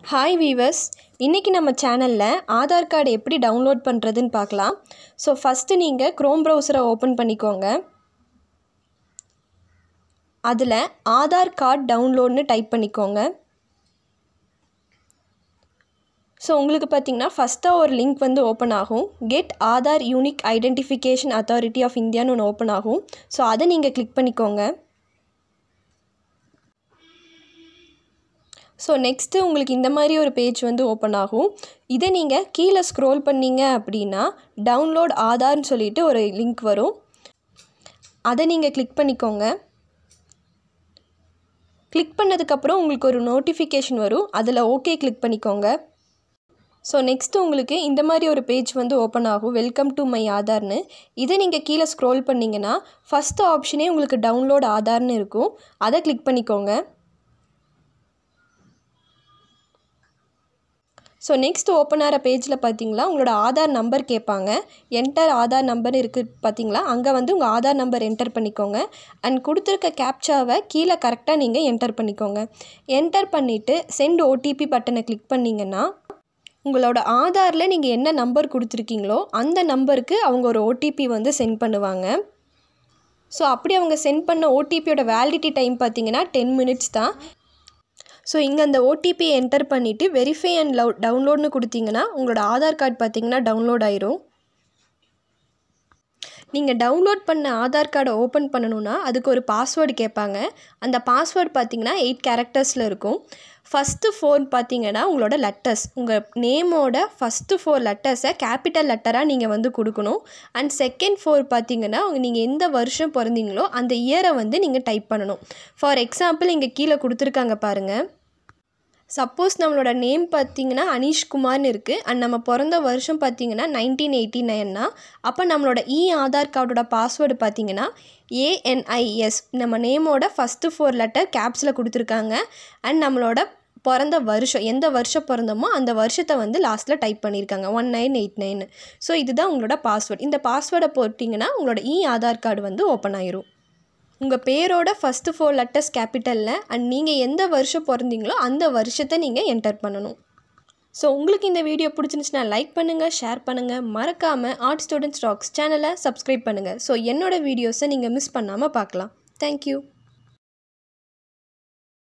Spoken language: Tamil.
ஹாய் வீவர்ஸ் இன்றைக்கி நம்ம சேனலில் ஆதார் கார்டு எப்படி டவுன்லோட் பண்ணுறதுன்னு பார்க்கலாம் ஸோ ஃபஸ்ட்டு நீங்கள் க்ரோம் ப்ரௌசரை ஓப்பன் பண்ணிக்கோங்க அதில் ஆதார் கார்டு டவுன்லோட்னு டைப் பண்ணிக்கோங்க ஸோ உங்களுக்கு பார்த்தீங்கன்னா ஃபஸ்ட்டாக ஒரு லிங்க் வந்து ஓப்பன் ஆகும் get Aadhaar unique identification authority of இந்தியான்னு ஒன்று ஓப்பன் ஆகும் ஸோ அதை நீங்கள் கிளிக் பண்ணிக்கோங்க ஸோ நெக்ஸ்ட்டு உங்களுக்கு இந்த மாதிரி ஒரு பேஜ் வந்து ஓப்பன் ஆகும் இதை நீங்கள் கீழே ஸ்க்ரோல் பண்ணீங்க அப்படின்னா டவுன்லோட் ஆதார்னு சொல்லிட்டு ஒரு லிங்க் வரும் அதை நீங்கள் கிளிக் பண்ணிக்கோங்க கிளிக் பண்ணதுக்கப்புறம் உங்களுக்கு ஒரு நோட்டிஃபிகேஷன் வரும் அதில் ஓகே கிளிக் பண்ணிக்கோங்க ஸோ நெக்ஸ்ட்டு உங்களுக்கு இந்த மாதிரி ஒரு பேஜ் வந்து ஓப்பன் ஆகும் வெல்கம் டு மை ஆதார்னு இதை நீங்கள் கீழே ஸ்க்ரோல் பண்ணிங்கன்னா ஃபஸ்ட்டு ஆப்ஷனே உங்களுக்கு டவுன்லோட் ஆதார்னு இருக்கும் அதை கிளிக் பண்ணிக்கோங்க ஸோ நெக்ஸ்ட் ஓப்பன் ஆகிற பேஜில் பார்த்தீங்களா உங்களோட ஆதார் நம்பர் கேட்பாங்க என்டர் ஆதார் நம்பர் இருக்குது பார்த்தீங்களா அங்கே வந்து உங்கள் ஆதார் நம்பர் என்டர் பண்ணிக்கோங்க அண்ட் கொடுத்துருக்க கேப்சாவை கீழே கரெக்டாக நீங்கள் என்டர் பண்ணிக்கோங்க என்டர் பண்ணிவிட்டு சென்ட் ஓடிபி பட்டனை கிளிக் பண்ணிங்கன்னா உங்களோட ஆதாரில் நீங்கள் என்ன நம்பர் கொடுத்துருக்கீங்களோ அந்த நம்பருக்கு அவங்க ஒரு ஓடிபி வந்து சென்ட் பண்ணுவாங்க ஸோ அப்படி அவங்க சென்ட் பண்ண ஓடிபியோட வேலிடிட்டி டைம் பார்த்தீங்கன்னா டென் மினிட்ஸ் தான் ஸோ இங்கே அந்த ஓடிபி என்டர் பண்ணிவிட்டு வெரிஃபை அண்ட் லவ் டவுன்லோட்னு கொடுத்தீங்கன்னா உங்களோட ஆதார் கார்டு பார்த்தீங்கன்னா டவுன்லோட் ஆயிரும் நீங்கள் டவுன்லோட் பண்ண ஆதார் கார்டை ஓப்பன் பண்ணணுன்னா அதுக்கு ஒரு பாஸ்வேர்டு கேட்பாங்க அந்த பாஸ்வேர்டு பார்த்தீங்கன்னா எயிட் கேரக்டர்ஸில் இருக்கும் ஃபஸ்ட்டு ஃபோர் பார்த்தீங்கன்னா உங்களோட லெட்டர்ஸ் உங்கள் நேமோட ஃபஸ்ட்டு ஃபோர் லெட்டர்ஸை கேபிட்டல் லெட்டராக நீங்கள் வந்து கொடுக்கணும் அண்ட் செகண்ட் ஃபோர் பார்த்தீங்கன்னா நீங்கள் எந்த வருஷம் பிறந்தீங்களோ அந்த இயரை வந்து நீங்கள் டைப் பண்ணணும் ஃபார் எக்ஸாம்பிள் இங்கே கீழே கொடுத்துருக்காங்க பாருங்கள் சப்போஸ் நம்மளோட நேம் பார்த்தீங்கன்னா அனீஷ்குமார்னு இருக்குது அண்ட் நம்ம பிறந்த வருஷம் பார்த்தீங்கன்னா நைன்டீன் எயிட்டி நைன்னா அப்போ நம்மளோட இ ஆதார் கார்டோட பாஸ்வேர்டு பார்த்தீங்கன்னா ஏஎன்ஐஎஸ் நம்ம நேமோட ஃபஸ்ட்டு ஃபோர் லெட்டர் கேப்ஸில் கொடுத்துருக்காங்க அண்ட் நம்மளோட பிறந்த வருஷம் எந்த வருஷம் பிறந்தோமோ அந்த வருஷத்தை வந்து லாஸ்ட்டில் டைப் பண்ணியிருக்காங்க one nine eight nine so இதுதான் உங்களோட பாஸ்வேர்டு இந்த பாஸ்வேர்டை போட்டிங்கன்னா உங்களோட இ ஆதார் கார்டு வந்து ஓப்பன் ஆயிரும் உங்கள் பேரோட ஃபஸ்ட்டு ஃபோர் லெட்டர்ஸ் கேபிட்டலில் அண்ட் நீங்கள் எந்த வருஷம் பிறந்தீங்களோ அந்த வருஷத்தை நீங்கள் என்டர் பண்ணணும் ஸோ உங்களுக்கு இந்த வீடியோ பிடிச்சிருந்துச்சுன்னா லைக் பண்ணுங்கள் ஷேர் பண்ணுங்கள் மறக்காமல் ஆர்ட் ஸ்டூடெண்ட்ஸ் ராக்ஸ் சேனலை சப்ஸ்கிரைப் பண்ணுங்கள் ஸோ என்னோடய வீடியோஸை நீங்கள் மிஸ் பண்ணாமல் பார்க்கலாம் தேங்க்யூ